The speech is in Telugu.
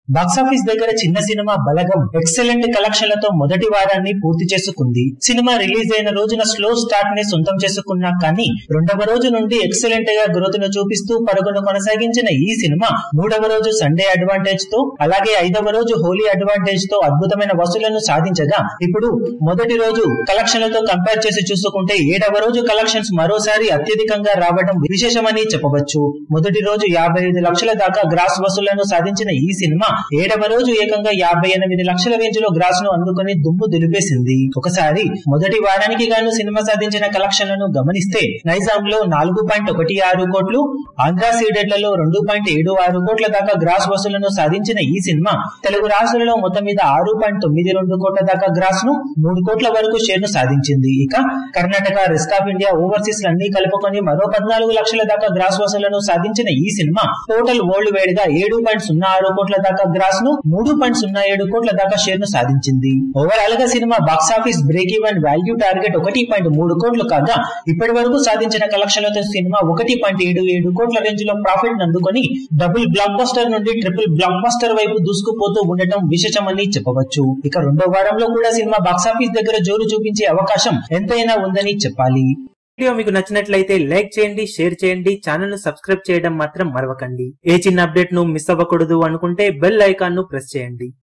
బాక్సాఫీస్ దగ్గర చిన్న సినిమా బలగం ఎక్సలెంట్ కలెక్షన్లతో మొదటి వారాన్ని పూర్తి చేసుకుంది సినిమా రిలీజ్ అయిన రోజున స్లో స్టార్ట్ ని సొంతం చేసుకున్నా కానీ రెండవ రోజు నుండి ఎక్సలెంట్ గా గ్రోత్ ను చూపిస్తూ పరుగును కొనసాగించిన ఈ సినిమా మూడవ రోజు సండే అడ్వాంటేజ్ తో అలాగే ఐదవ రోజు హోలీ అడ్వాంటేజ్ తో అద్భుతమైన వసూళ్లను సాధించగా ఇప్పుడు మొదటి రోజు కలెక్షన్లతో కంపేర్ చేసి చూసుకుంటే ఏడవ రోజు కలెక్షన్స్ మరోసారి అత్యధికంగా రావడం విశేషమని చెప్పవచ్చు మొదటి రోజు యాభై ఐదు లక్షల దాకా గ్రాస్ వసూళ్లను సాధించిన ఈ సినిమా ఏడవ రోజు ఏకంగా యాభై ఎనిమిది లక్షల రేంజ్ లో గ్రాస్ ను అందుకుని దుమ్ము దులిపేసింది ఒకసారి మొదటి వారానికి గాను సినిమా సాధించిన కలెక్షన్లను గమనిస్తే నైజాం లో నాలుగు పాయింట్ ఒకటి ఆరు కోట్లు ఆంధ్ర సీడెడ్లలో రెండు పాయింట్ ఏడు ఆరు కోట్ల దాకా గ్రాస్ వసూళ్లను సాధించిన ఈ సినిమా తెలుగు రాష్ట్రాలలో మొత్తం మీద ఆరు పాయింట్ తొమ్మిది రెండు కోట్ల దాకా గ్రాస్ ను మూడు కోట్ల వరకు షేర్ ను సాధించింది ఇక Karnataka rest of India overseas అన్ని కలుపుకొని మరో పద్నాలుగు లక్షల దాకా గ్రాస్ వసూళ్లను సాధించిన ఈ సినిమా టోటల్ వరల్డ్ వైడ్ గా ఏడు పాయింట్ సున్నా ఆరు కోట్ల దాకా గ్రాస్ ను మూడు పాయింట్ సున్నా ఏడు కోట్ల దాకా షేర్ ను సాధించింది ఓవరాల్ గా cinema box office break even value target ఒకటి పాయింట్ మూడు కోట్లు కాగా ఇప్పటి వరకు సాధించిన కలెక్షన్లతో సినిమా ఒకటి పాయింట్ ఏడు ఏడు కోట్ల రేంజ్ లో ప్రాఫిట్ అందుకొని డబుల్ బ్లాక్ బస్టర్ నుండి ట్రిపుల్ బ్లాక్ బస్టర్ వైపు దూసుకుపోతూ ఉండటం విశేషమని చెప్పవచ్చు ఇక రెండో వారంలో కూడా సినిమా బాక్సాఫీస్ దగ్గర జోరు చూపించే అవకాశం ఎంతైనా ఉందని చెప్పాలి వీడియో మీకు నచ్చినట్లయితే లైక్ చేయండి షేర్ చేయండి ఛానల్ ను సబ్స్క్రైబ్ చేయడం మాత్రం మరవకండి ఏ చిన్న అప్డేట్ ను మిస్ అవ్వకూడదు అనుకుంటే బెల్ ఐకాన్ ను ప్రెస్ చేయండి